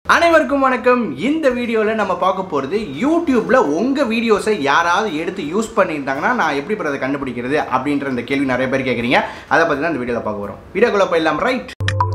அனைவருக்கும் வணக்கம் இந்த வீடியோவில் நம்ம பார்க்க போகிறது யூடியூப்பில் உங்கள் வீடியோஸை யாராவது எடுத்து யூஸ் பண்ணியிருந்தாங்கன்னா நான் எப்படி பிறகு அதை கண்டுபிடிக்கிறது அப்படின்ற இந்த கேள்வி நிறைய பேர் கேட்குறீங்க அதை பற்றி தான் இந்த வீடியோவில் பார்க்க வரோம் வீடியோக்குள்ளே போயிடலாம் ரைட்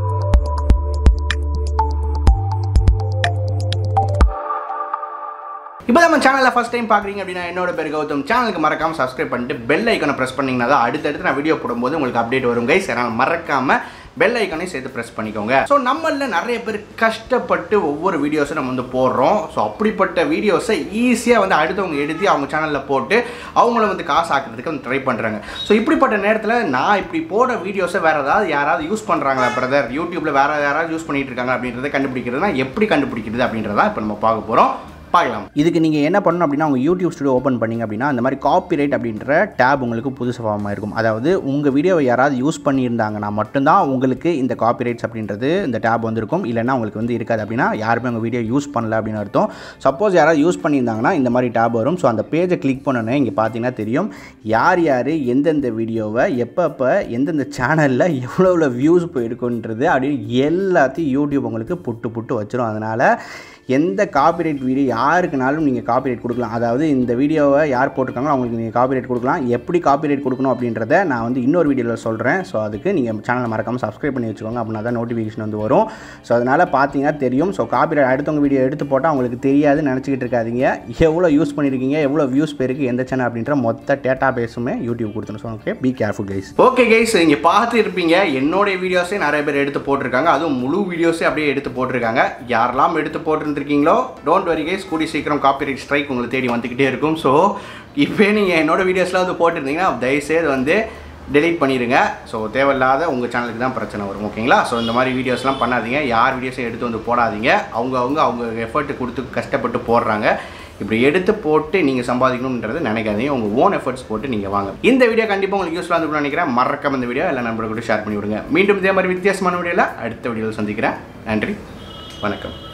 இப்போ நம்ம சேனலில் ஃபஸ்ட் டைம் பார்க்குறீங்க அப்படின்னா என்னோட பேர் கௌதம் சேனலுக்கு மறக்காமல் சப்ஸ்கிரைப் பண்ணிட்டு பெல் ஐக்கனை ப்ரெஸ் பண்ணிங்கன்னா தான் அடுத்தடுத்து நான் வீடியோ போடும்போது உங்களுக்கு அப்டேட் வரும் கைஸ் அதனால் மறக்காமல் பெல் ஐக்கனையும் சேர்த்து ப்ரெஸ் பண்ணிக்கோங்க ஸோ நம்மள நிறைய பேர் கஷ்டப்பட்டு ஒவ்வொரு வீடியோஸும் நம்ம வந்து போடுறோம் ஸோ அப்படிப்பட்ட வீடியோஸை ஈஸியாக வந்து அடுத்தவங்க எடுத்து அவங்க சேனலில் போட்டு அவங்கள வந்து காசு ஆக்குறதுக்கு வந்து ட்ரை பண்ணுறாங்க ஸோ இப்படிப்பட்ட நேரத்தில் நான் இப்படி போட வீடியோஸை வேறு ஏதாவது யாராவது யூஸ் பண்ணுறாங்களா பிரதர் யூடியூப்பில் வேறு யாராவது யூஸ் பண்ணிட்டு இருக்காங்க அப்படின்றத கண்டுபிடிக்கிறதுனா எப்படி கண்டுபிடிக்கிறது அப்படின்றத இப்போ நம்ம பார்க்க போகிறோம் பார்க்கலாம் இதுக்கு நீங்கள் என்ன பண்ணணும் அப்படின்னா உங்கள் யூடியூப் ஸ்டுடியோ ஓப்பன் பண்ணீங்க அப்படின்னா அந்த மாதிரி காப்பிரைட் அப்படின்ற டேப் உங்களுக்கு புதுசு ஃபார்மாக இருக்கும் அதாவது உங்கள் வீடியோவை யாராவது யூஸ் பண்ணியிருந்தாங்கன்னா மட்டும்தான் உங்களுக்கு இந்த காப்பிரைட்ஸ் அப்படின்றது இந்த டேப் வந்திருக்கும் இல்லைன்னா உங்களுக்கு வந்து இருக்காது அப்படின்னா யாருமே உங்கள் வீடியோ யூஸ் பண்ணல அப்படின்னு அர்த்தம் சப்போஸ் யாராவது யூஸ் பண்ணியிருந்தாங்கன்னா இந்த மாதிரி டேப் வரும் ஸோ அந்த பேஜை கிளிக் பண்ணோன்னே இங்கே பார்த்தீங்கன்னா தெரியும் யார் யார் எந்தெந்த வீடியோவை எப்பப்போ எந்தெந்த சேனலில் எவ்வளோ எவ்வளோ வியூஸ் போயிருக்குன்றது அப்படின்னு எல்லாத்தையும் யூடியூப் உங்களுக்கு புட்டு புட்டு வச்சிரும் அதனால் எந்த காப்பிரைட் வீடியோ யாருக்குனாலும் நீங்கள் காப்பிரைட் கொடுக்கலாம் அதாவது இந்த வீடியோவை யார் போட்டிருக்காங்களோ அவங்களுக்கு நீங்கள் காப்பிரைட் கொடுக்கலாம் எப்படி காப்பிரைட் கொடுக்கணும் அப்படின்றத நான் வந்து இன்னொரு வீடியோவில் சொல்கிறேன் ஸோ அதுக்கு நீங்கள் சேனலை மறக்காமல் சப்ஸ்கிரைப் பண்ணி வச்சுக்கோங்க அப்படின்னா தான் நோட்டிஃபிகேஷன் வந்து வரும் ஸோ அதனால் பார்த்தீங்கன்னா தெரியும் ஸோ காப்பிரைட் அடுத்தவங்க வீடியோ எடுத்து போட்டால் அவங்களுக்கு தெரியாது நினச்சிக்கிட்டு இருக்காதீங்க எவ்வளோ யூஸ் பண்ணியிருக்கீங்க எவ்வளோ வியூஸ் பேருக்கு எந்த சேனல் அப்படின்ற மொத்த டேட்டா பேஸுமே யூடியூப் கொடுத்துரும் so okay be careful guys okay guys இங்கே பார்த்து இருப்பீங்க என்னோட வீடியோஸே நிறைய பேர் எடுத்து போட்டிருக்காங்க அதுவும் முழு வீடியோஸே அப்படியே எடுத்து போட்டிருக்காங்க யாரெல்லாம் எடுத்து போட்டிருந்துருக்கீங்களோ டோன்ட் வரி கைஸ் கூடி சீக்கிரம் காப்பிரைட் ஸ்ட்ரைக் உங்களை தேடி வந்துக்கிட்டே இருக்கும் ஸோ இப்போ நீங்கள் என்னோட வீடியோஸ்லாம் வந்து போட்டிருந்தீங்கன்னா தயவுசெய்து வந்து டெலீட் பண்ணிடுங்க ஸோ தேவையில்லாத உங்கள் சேனலுக்கு தான் பிரச்சனை வரும் ஓகேங்களா ஸோ இந்த மாதிரி வீடியோஸ்லாம் பண்ணாதீங்க யார் வீடியோஸையும் எடுத்து வந்து போடாதீங்க அவங்க அவங்க அவங்க எஃபர்ட் கொடுத்து கஷ்டப்பட்டு போடுறாங்க இப்படி எடுத்து போட்டு நீங்கள் சம்பாதிக்கணுன்றது நினைக்காதீங்க உங்கள் ஓன் எஃபர்ட்ஸ் போட்டு நீங்கள் வாங்க இந்த வீடியோ கண்டிப்பாக உங்களுக்கு யூஸ்ஃபுல்லாக இருந்துன்னு நினைக்கிறேன் மறக்காம இந்த வீடியோ எல்லா நண்பர்களுக்கு ஷேர் பண்ணி விடுங்க மீண்டும் இதே மாதிரி வித்தியாசமான வீடியோவில் அடுத்த வீடியோவில் சந்திக்கிறேன் நன்றி வணக்கம்